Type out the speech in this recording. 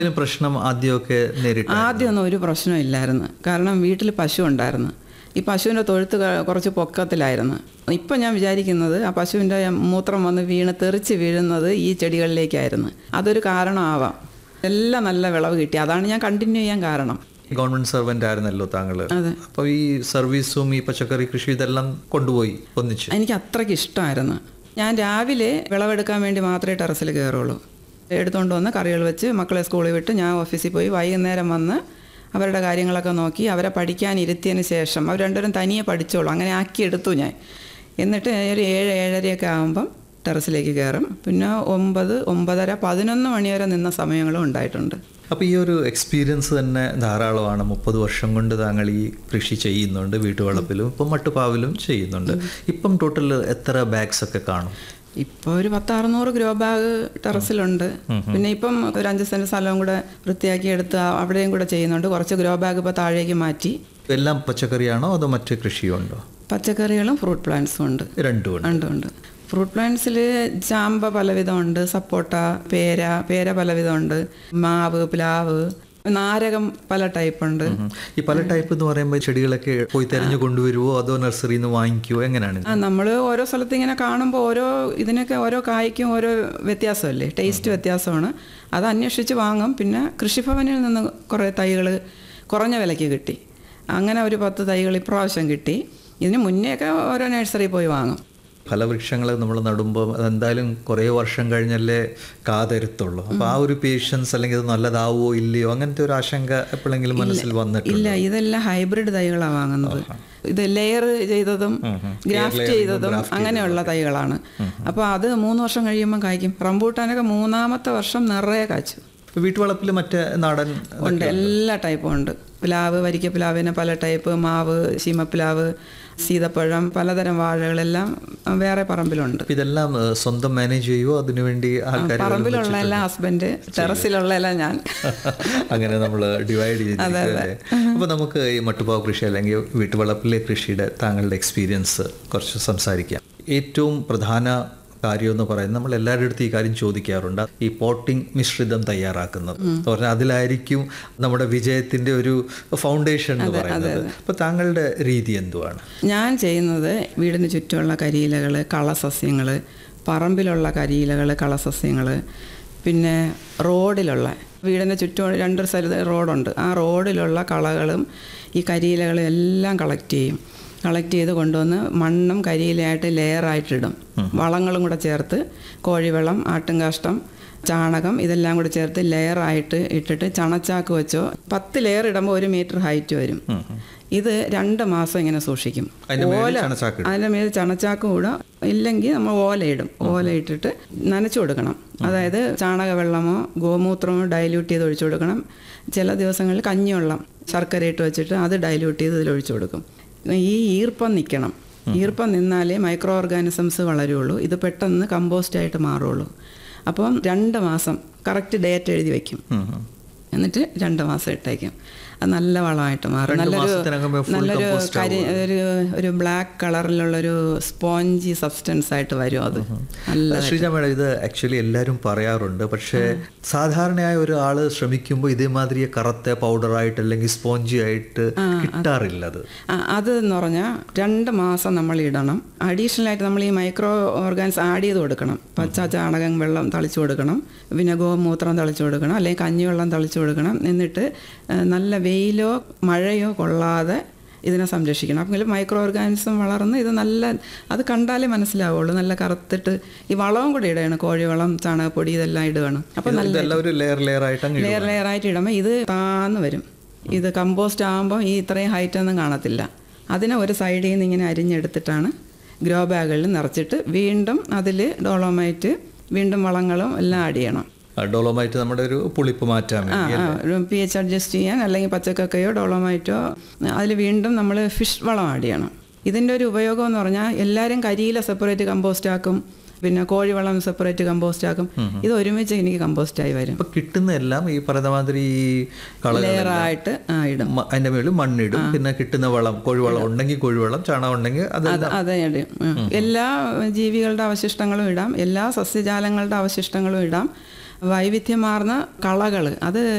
ഇതിന് പ്രശ്നം ആദ്യമൊക്കെ നേരിട്ടു ആദ്യമൊന്നും ഒരു പ്രശ്നവും ഇല്ലായിരുന്നു കാരണം വീട്ടിൽ പശു ഉണ്ടായിരുന്നു ഈ പശുവിൻ്റെ തൊഴുത്ത് ക- കുറച്ച് പൊക്കത്തിലായിരുന്നു ഇപ്പം ഞാൻ വിചാരിക്കുന്നത് ആ പശുവിൻ്റെ മൂത്രം വന്ന് വീണ് തെറിച്ച് വീഴുന്നത് ഈ ചെടികളിലേക്കായിരുന്നു അതൊരു കാരണമാവാം എല്ലാം നല്ല വിളവ് കിട്ടി അതാണ് ഞാൻ കണ്ടിന്യൂ ചെയ്യാൻ കാരണം ഗവൺമെന്റ് സർവന്റ് ആയിരുന്നല്ലോ താങ്കൾ അതെ. അപ്പോൾ ഈ സർവീസും ഈ പച്ചക്കറി കൃഷി ഇതെല്ലാം കൊണ്ടുപോയി ഒന്നിച്ച് എനിക്ക് അത്രയ്ക്ക് ഇഷ്ടമായിരുന്നു ഞാൻ രാവിലെ വിളവെടുക്കാൻ വേണ്ടി മാത്രമേ ടെറസിൽ കയറുള്ളൂ എടുത്തുകൊണ്ട് വന്ന് കറികൾ വെച്ച് മക്കളെ സ്കൂളിൽ വിട്ട് ഞാൻ ഓഫീസിൽ പോയി വൈകുന്നേരം വന്ന് അവരുടെ കാര്യങ്ങളൊക്കെ നോക്കി അവരെ പഠിക്കാൻ ഇരുത്തിയതിന് ശേഷം അവർ രണ്ടുപേരും തനിയെ പഠിച്ചോളൂ അങ്ങനെ ആക്കിയെടുത്തു ഞാൻ എന്നിട്ട് ഒരു ഏഴ് ഏഴരയൊക്കെ ആകുമ്പം ടെറസിലേക്ക് കയറും പിന്നെ ഒമ്പത് ഒമ്പതര പതിനൊന്ന് മണി വരെ നിന്ന സമയങ്ങളും ഉണ്ടായിട്ടുണ്ട് അപ്പോൾ ഈ ഒരു എക്സ്പീരിയൻസ് തന്നെ ധാരാളമാണ് മുപ്പത് വർഷം കൊണ്ട് താങ്കൾ ഈ കൃഷി ചെയ്യുന്നുണ്ട് വീട്ടുവളപ്പിലും ഇപ്പം മട്ടുപ്പാവിലും ചെയ്യുന്നുണ്ട് ഇപ്പം ടോട്ടൽ എത്ര ബാഗ്സ് ഒക്കെ കാണും ഇപ്പോൾ ഒരു പത്ത് അറുന്നൂറ് ഗ്രോ ബാഗ് ടെറസിലുണ്ട് പിന്നെ ഇപ്പം ഒരു അഞ്ച് സെൻറ്റ് സ്ഥലവും കൂടെ വൃത്തിയാക്കി എടുത്ത് ആ- അവിടെയും കൂടെ ചെയ്യുന്നുണ്ട് കുറച്ച് ഗ്രോ ബാഗ് ഇപ്പോൾ താഴേക്ക് മാറ്റി എല്ലാം പച്ചക്കറിയാണോ അതോ മറ്റ് കൃഷിയോ ഉണ്ടോ പച്ചക്കറികളും ഫ്രൂട്ട് പ്ലാന്റ്സും ഉണ്ട് രണ്ടും ഉണ്ട് ഉണ്ട് ഉണ്ട് ഫ്രൂട്ട് പ്ലാന്റ്സിൽ ചാമ്പ പലവിധമുണ്ട് സപ്പോട്ട പേര പേര പലവിധമുണ്ട് മാവ് പ്ലാവ് നാരകം പല ടൈപ്പുണ്ട് ഉം. ഈ പല ടൈപ്പ് എന്ന് പറയുമ്പോൾ ചെടികളൊക്കെ പോയി തെരഞ്ഞു കൊണ്ടുവരുവോ അതോ നഴ്സറിയിൽ നിന്ന് വാങ്ങിക്കുവോ എങ്ങനെയാണ് ഇത്? ആ നമ്മൾ ഓരോ സ്ഥലത്ത് ഇങ്ങനെ കാണുമ്പോൾ ഓരോ ഇതിനൊക്കെ ഓരോ കായ്ക്കും ഓരോ വ്യത്യാസമല്ലേ ടേസ്റ്റ് വ്യത്യാസമാണ് അത് അന്വേഷിച്ച് വാങ്ങും പിന്നെ കൃഷിഭവനിൽ നിന്ന് കുറേ തൈകൾ കുറഞ്ഞ വിലയ്ക്ക് കിട്ടി അങ്ങനെ ഒരു പത്ത് തൈകൾ ഇപ്രാവശ്യം കിട്ടി ഇതിന് മുന്നേയൊക്കെ ഓരോ നഴ്സറി പോയി വാങ്ങും ഫലവൃക്ഷങ്ങൾ നമ്മൾ നടുമ്പോൾ അതെന്തായാലും കുറേ വർഷം കഴിഞ്ഞല്ലേ കാതരുത്തുള്ളൂ അപ്പോൾ ആ ഒരു പേഷ്യൻസ് അല്ലെങ്കിൽ ഇത് നല്ലതാവോ ഇല്ലയോ അങ്ങനത്തെ ഒരു ആശങ്ക എപ്പോഴെങ്കിലും മനസ്സിൽ വന്നിട്ടുണ്ട് ഇല്ല ഇതെല്ലാം ഹൈബ്രിഡ് തൈകളാണ് വാങ്ങുന്നത് ഇത് ലെയർ ചെയ്തതും ഗ്രാഫ്റ്റ് ചെയ്തതും അങ്ങനെയുള്ള തൈകളാണ് അപ്പോൾ അത് മൂന്ന് വർഷം കഴിയുമ്പോൾ കായ്ക്കും റംബൂട്ടാനൊക്കെ മൂന്നാമത്തെ വർഷം നിറയെ കായ്ച്ചു ഇപ്പോൾ വീട്ടുവളപ്പിൽ മറ്റേ നാടൻ ഉണ്ട് എല്ലാ ടൈപ്പും ഉണ്ട് പ്ലാവ് വരിക്ക പ്ലാവിന് പല ടൈപ്പ് മാവ് ശീമപ്ലാവ് സീതപ്പഴം പലതരം വാഴകളെല്ലാം വേറെ പറമ്പിലുണ്ട് അപ്പോൾ ഇതെല്ലാം ഏഹ്, സ്വന്തം മാനേജ് ചെയ്യുമോ അതിനുവേണ്ടി ആൾക്കാർ പറമ്പിലുള്ള എല്ലാം ഹസ്ബൻഡ് ടെറസിലുള്ള എല്ലാം ഞാൻ അങ്ങനെ നമ്മൾ ഡിവൈഡ് ചെയ്തിരിക്കുകയല്ലേ അപ്പോൾ നമുക്ക് ഈ മട്ടുപാവ് കൃഷി അല്ലെങ്കിൽ വീട്ടുവളപ്പിലെ കൃഷിയുടെ താങ്കളുടെ എക്സ്പീരിയൻസ് കുറച്ച് സംസാരിക്കാം ഏറ്റവും പ്രധാന കാര്യം എന്ന് പറയുന്നത് നമ്മൾ എല്ലാവരുടെ അടുത്തും ഈ കാര്യം ചോദിക്കാറുണ്ട് ഈ പോട്ടിംഗ് മിശ്രിതം തയ്യാറാക്കുന്നത് എന്ന് പറഞ്ഞാൽ അതിലായിരിക്കും നമ്മുടെ വിജയത്തിന്റെ ഒരു ഫൗണ്ടേഷൻ എന്ന് പറയുന്നത് അപ്പോൾ താങ്കളുടെ രീതി എന്തുവാണ് ഞാൻ ചെയ്യുന്നത് വീടിന് ചുറ്റുമുള്ള കരിയിലകൾ കളസസ്യങ്ങൾ പറമ്പിലുള്ള കരിയിലകൾ കളസസ്യങ്ങൾ പിന്നെ റോഡിലുള്ള വീടിന് ചുറ്റും രണ്ട് സ്ഥലത്ത് റോഡുണ്ട് ആ റോഡിലുള്ള കളകളും ഈ കരിയിലകളും എല്ലാം കളക്ട് ചെയ്യും കളക്ട് ചെയ്ത് കൊണ്ടുവന്ന് മണ്ണും കരിയിലയായിട്ട് ലെയറായിട്ടിടും വളങ്ങളും കൂടെ ചേർത്ത് കോഴിവെള്ളം ആട്ടുംകാഷ്ടം ചാണകം ഇതെല്ലാം കൂടി ചേർത്ത് ലെയറായിട്ട് ഇട്ടിട്ട് ചണച്ചാക്ക് വെച്ചോ പത്ത് ലെയർ ഇടുമ്പോൾ ഒരു മീറ്റർ ഹൈറ്റ് വരും ഇത് രണ്ട് മാസം ഇങ്ങനെ സൂക്ഷിക്കും അതിന്റെ മേളിൽ ഓല ചണച്ചാക്ക് അതിൻ്റെ മേൽ ചണച്ചാക്ക് ഇടും ഇല്ലെങ്കിൽ നമ്മൾ ഓല ഇടും ഓല ഇട്ടിട്ട് നനച്ചു കൊടുക്കണം അതായത് ചാണകവെള്ളമോ ഗോമൂത്രമോ ഡൈല്യൂട്ട് ചെയ്ത് ഒഴിച്ചു കൊടുക്കണം ചില ദിവസങ്ങളിൽ കഞ്ഞിവെള്ളം ശർക്കര ഇട്ട് വെച്ചിട്ട് അത് ഡൈല്യൂട്ട് ചെയ്ത് ഇതിൽ ഒഴിച്ചു കൊടുക്കും ഈ ഈർപ്പം നിൽക്കണം ഈർപ്പം നിന്നാലേ മൈക്രോ ഓർഗാനിസംസ് വളരുള്ളൂ ഇത് പെട്ടെന്ന് കമ്പോസ്റ്റ് ആയിട്ട് മാറുള്ളൂ അപ്പം രണ്ട് മാസം കറക്റ്റ് ഡേറ്റ് എഴുതി വയ്ക്കും ഉം, ഉം. എന്നിട്ട് രണ്ട് മാസം ഇട്ടേക്കും അത് നല്ല വളമായിട്ട് മാറും രണ്ട് നല്ലൊരു മാസത്തിനകം full നല്ലൊരു compost കരി ഒരു ഒരു ബ്ലാക്ക് കളറിലുള്ളൊരു സ്പോഞ്ചി സബ്സ്റ്റൻസ് ആയിട്ട് വരും അത് നല്ല ശ്രീജ മേഡം ഇത് ആക്ച്വലി എല്ലാവരും പറയാറുണ്ട് പക്ഷേ സാധാരണയായ ഒരാൾ ശ്രമിക്കുമ്പോൾ ഇതേമാതിരി കറുത്ത പൗഡറായിട്ട് അല്ലെങ്കിൽ സ്പോഞ്ചി ആയിട്ട് കിട്ടാറില്ല അത് ആ, അത് എന്ന് പറഞ്ഞാൽ രണ്ട് മാസം നമ്മൾ ഇടണം അഡീഷണൽ ആയിട്ട് നമ്മൾ ഈ മൈക്രോ ഓർഗാൻസ് ആഡ് ചെയ്ത് കൊടുക്കണം പച്ച ചാണകം വെള്ളം തളിച്ചു കൊടുക്കണം പിന്നെ ഗോമൂത്രം തളിച്ചു കൊടുക്കണം അല്ലെങ്കിൽ കഞ്ഞിവെള്ളം തളിച്ചു കൊടുക്കണം എന്നിട്ട് ആ, നല്ല വെയിലോ മഴയോ കൊള്ളാതെ ഇതിനെ സംരക്ഷിക്കണം അപ്പോൾ മൈക്രോ ഓർഗാനിസം വളർന്ന് ഇത് നല്ല അത് കണ്ടാലേ മനസ്സിലാവുള്ളൂ നല്ല കറുത്തിട്ട് ഈ വളവും കൂടി ഇടണം കോഴിവളം ചാണകപ്പൊടി ഇതെല്ലാം ഇടുകയാണ് അപ്പോൾ നല്ല ഇതെല്ലാം ഒരു ലെയർ ലെയർ ആയിട്ട് അങ്ങ് ലെയർ ലെയർ ആയിട്ട് ഇടുമ്പോൾ ഇത് താന്ന് വരും ഇത് കമ്പോസ്റ്റ് ആകുമ്പോൾ ഈ ഇത്രയും ഹൈറ്റ് ഒന്നും കാണത്തില്ല അതിനെ ഒരു സൈഡിൽ നിന്ന് ഇങ്ങനെ അരിഞ്ഞെടുത്തിട്ടാണ് ഗ്രോ ബാഗുകളിൽ നിറച്ചിട്ട് വീണ്ടും അതിൽ ഡോളോമൈറ്റ് വീണ്ടും വളങ്ങളും എല്ലാം ആഡ് ചെയ്യണം ഡോളോമൈറ്റ് നമ്മുടെ ഒരു പുളിപ്പ് മാറ്റാൻ ആ വേണ്ടി ആ പി എച്ച് അഡ്ജസ്റ്റ് ചെയ്യാൻ അല്ലെങ്കിൽ പച്ചക്കക്കയോ ഡോളോമൈറ്റോ അതിൽ വീണ്ടും നമ്മൾ ഫിഷ് വളം ആഡ് ചെയ്യണം ഇതിൻ്റെ ഒരു ഉപയോഗം എന്ന് പറഞ്ഞാൽ എല്ലാവരും കരിയില സെപ്പറേറ്റ് കമ്പോസ്റ്റ് ആക്കും പിന്നെ കോഴിവളം സെപ്പറേറ്റ് കമ്പോസ്റ്റ് ആക്കും ഇത് ഒരുമിച്ച് എനിക്ക് കമ്പോസ്റ്റായി വരും അപ്പൊ കിട്ടുന്ന എല്ലാം ഈ പറയുന്ന മാതിരി ഈ കളകൾ ലെയറായിട്ട് ആ ഇടും മ- അതിന്റെ മേളിൽ മണ്ണിടും പിന്നെ കിട്ടുന്ന വളം കോഴിവളം ഉണ്ടെങ്കിൽ കോഴിവളം ചാണകം ഉണ്ടെങ്കിൽ അത് അത് അതെ ഇടും ഉം. എല്ലാ ജീവികളുടെ അവശിഷ്ടങ്ങളും ഇടാം എല്ലാ സസ്യജാലങ്ങളുടെ അവശിഷ്ടങ്ങളും ഇടാം വൈവിധ്യമാർന്ന കളകൾ അത്